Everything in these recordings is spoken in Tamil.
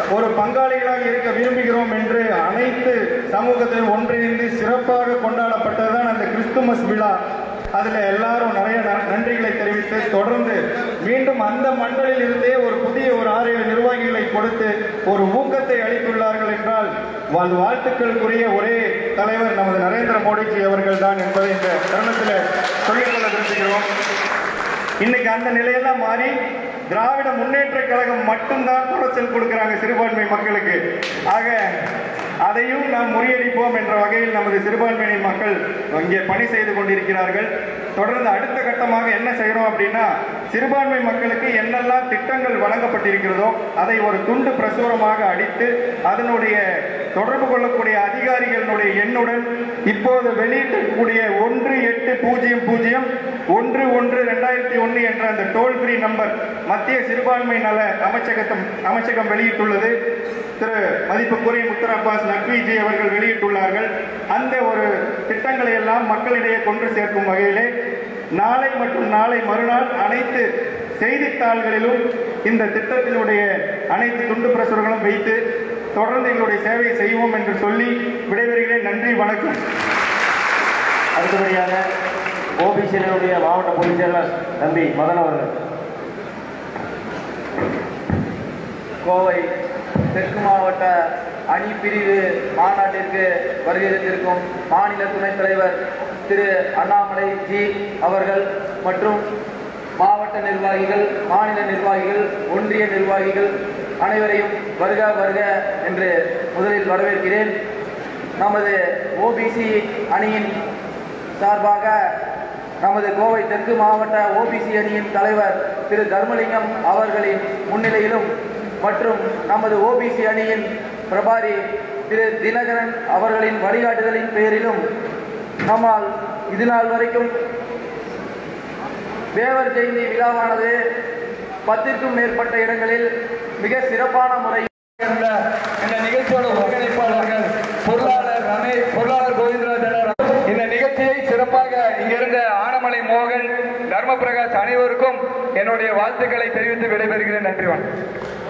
ஒரு பங்காளிகளாக இருக்க விரும்புகிறோம் என்று அனைத்து சமூகத்தையும் ஒன்றிணைந்து சிறப்பாக கொண்டாடப்பட்டதுதான் அந்த கிறிஸ்துமஸ் விழா அதில் எல்லாரும் நிறைய ந- நன்றிகளை தெரிவித்து தொடர்ந்து மீண்டும் அந்த மண்டலில் இருந்தே ஒரு புதிய ஒரு ஆறு ஏழு நிர்வாகிகளை கொடுத்து ஒரு ஊக்கத்தை அளித்துள்ளார்கள் என்றால் வாழ் வாழ்த்துக்களுக்குரிய ஒரே தலைவர் நமது நரேந்திர மோடிஜி அவர்கள் தான் என்பதை இந்த தருணத்தில் சொல்லிக்கொள்ள விரும்புகிறோம் இன்னைக்கு அந்த நிலையெல்லாம் மாறி திராவிட முன்னேற்ற கழகம் மட்டும்தான் குறைச்சல் கொடுக்கிறாங்க சிறுபான்மை மக்களுக்கு ஆக அதையும் நாம் முறியடிப்போம் என்ற வகையில் நமது சிறுபான்மையின மக்கள் இங்கே பணி செய்து கொண்டிருக்கிறார்கள் தொடர்ந்து அடுத்த கட்டமாக என்ன செய்கிறோம் அப்படின்னா சிறுபான்மை மக்களுக்கு என்னெல்லாம் திட்டங்கள் வழங்கப்பட்டிருக்கிறதோ அதை ஒரு துண்டு பிரசுரமாக அடித்து அதனுடைய தொடர்பு கொள்ளக்கூடிய அதிகாரிகளுடைய எண்ணுடன் இப்போது வெளியிட்டக்கூடிய ஒன்று எட்டு பூஜ்ஜியம் பூஜ்ஜியம் ஒன்று ஒன்று ரெண்டாயிரத்தி ஒன்று என்ற அந்த டோல் ஃப்ரீ நம்பர் மத்திய சிறுபான்மை நல அமைச்சகத்தம் அமைச்சகம் வெளியிட்டுள்ளது திரு மதிப்புக்குரிய முத்தர் அப்பாஸ் நக்விஜி அவர்கள் வெளியிட்டுள்ளார்கள் அந்த ஒரு திட்டங்களை எல்லாம் மக்களிடையே கொண்டு சேர்க்கும் வகையிலே நாளை மற்றும் நாளை மறுநாள் அனைத்து செய்தித்தாள்களிலும் இந்த திட்டத்தினுடைய அனைத்து துண்டு பிரசுரங்களும் வைத்து தொடர்ந்து எங்களுடைய சேவையை செய்வோம் என்று சொல்லி விடைபெறுகிறேன் நன்றி வணக்கம் அடுத்தபடியாக ஓபிசியினுடைய மாவட்ட பொதுச் செயலர் தம்பி மதன் அவர்கள் கோவை தெற்கு மாவட்ட அணி பிரிவு மாநாட்டிற்கு வருகிறந்திருக்கும் மாநில துணைத் தலைவர் திரு அண்ணாமலை ஜி அவர்கள் மற்றும் மாவட்ட நிர்வாகிகள் மாநில நிர்வாகிகள் ஒன்றிய நிர்வாகிகள் அனைவரையும் வருக வருக என்று முதலில் வரவேற்கிறேன் நமது ஓபிசி அணியின் சார்பாக நமது கோவை தெற்கு மாவட்ட ஓபிசி அணியின் தலைவர் திரு தர்மலிங்கம் அவர்களின் முன்னிலையிலும் மற்றும் நமது ஓபிசி அணியின் பிரபாரி திரு தினகரன் அவர்களின் வழிகாட்டுதலின் பேரிலும் நம்மால் இது நாள் வரைக்கும் தேவர் ஜெயந்தி விழாவானது பத்திற்கும் மேற்பட்ட இடங்களில் மிக சிறப்பான முறையில் இந்த இந்த நிகழ்ச்சியோட ஒருங்கிணைப்பாளர்கள் பொருளாளர் ரமேஷ் பொருளாளர் கோவிந்தராஜன் இந்த நிகழ்ச்சியை சிறப்பாக இங்கிருந்த ஆனமலை மோகன் தர்ம பிரகாஷ் அனைவருக்கும் என்னுடைய வாழ்த்துக்களை தெரிவித்து விடைபெறுகிறேன் நன்றி வணக்கம்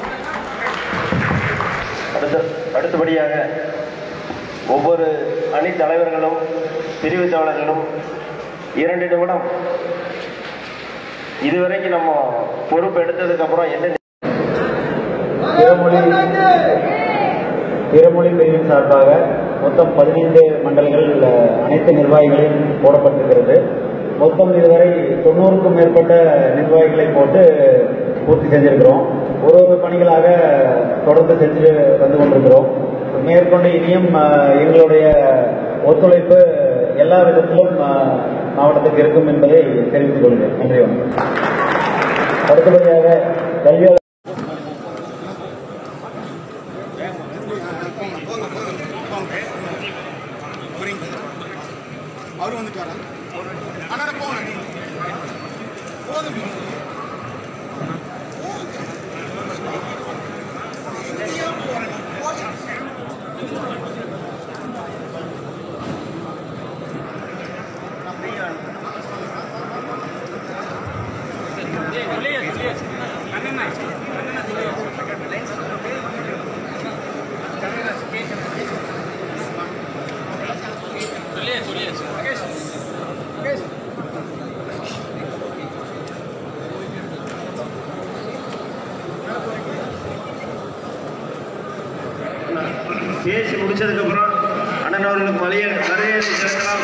அடுத்த அடுத்தபடியாக ஒவ்வொரு அணி தலைவர்களும் பிரிவு தலைவர்களும் இரண்டு நிமிடம் இதுவரைக்கும் நம்ம பொறுப்பு எடுத்ததுக்கு அப்புறம் என்ன பிறமொழி பிறமொழி பிரிவின் சார்பாக மொத்தம் பதினைந்து மண்டலங்கள் அஹ், அனைத்து நிர்வாகிகளையும் போடப்பட்டிருக்கிறது மொத்தம் இதுவரை தொண்ணூறுக்கும் மேற்பட்ட நிர்வாகிகளை போட்டு பூர்த்தி செஞ்சிருக்கிறோம் ஒரு ஒரு பணிகளாக தொடர்ந்து செஞ்சு வந்து கொண்டிருக்கிறோம் மேற்கொண்டு இனியும் அஹ், எங்களுடைய ஒத்துழைப்பு எல்லா விதத்திலும் அஹ், மாவட்டத்துக்கு இருக்கும் என்பதை தெரிவித்துக் கொள்கிறேன் நன்றி வணக்கம் அடுத்தபடியாக கல்வியாளர் அவரு வந்துட்டாரா அண்ணா போங்க போதும் பேசி முடிச்சதுக்கு அப்புறம் அண்ணன் அவர்களுக்கு மலைய மரியாதை செலுத்தலாம்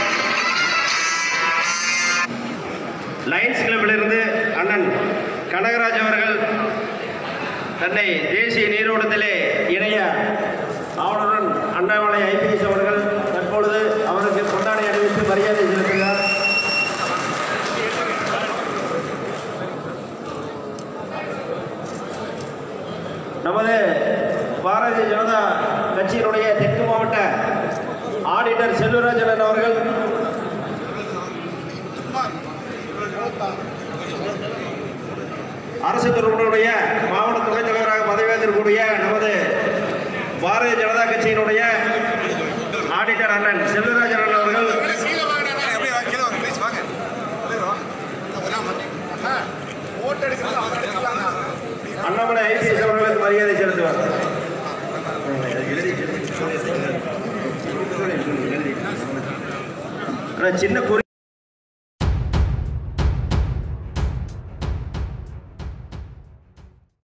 லயன்ஸ் கிளப்பிலிருந்து அண்ணன் கனகராஜ் அவர்கள் தன்னை தேசிய நீரோட்டத்திலே இணைய ஆவணருடன் அண்ணாமலை ஐபிஎஸ் அவர்கள் தற்பொழுது அவருக்கு கொண்டாடை அணிவித்து மரியாதை செலுத்துகிறார் நமது பாரதிய ஜனதா கட்சியினுடைய தெற்கு மாவட்ட ஆடிட்டர் செல்வராஜன் அவர்கள் அரசு துறையினுடைய மாவட்ட துணைத் தலைவராக பதவியேற்றிருக்கக்கூடிய நமது பாரதிய ஜனதா கட்சியினுடைய ஆடிட்டர் அண்ணன் செல்வராஜன் அண்ணன் அவர்கள் அப்படியே வாங்க, கீழே வாங்க ப்ளீஸ் வாங்க அப்படியே வாங்க. அதெல்லாம் வந்து- அண்ணா, ஓட்டு எடுக்கிறது அவங்க எடுக்கலாங்க அண்ணாமலை ஐபிஎஸ் அவர்களுக்கு மரியாதை செலுத்துவார் ஆனால் சின்ன குறி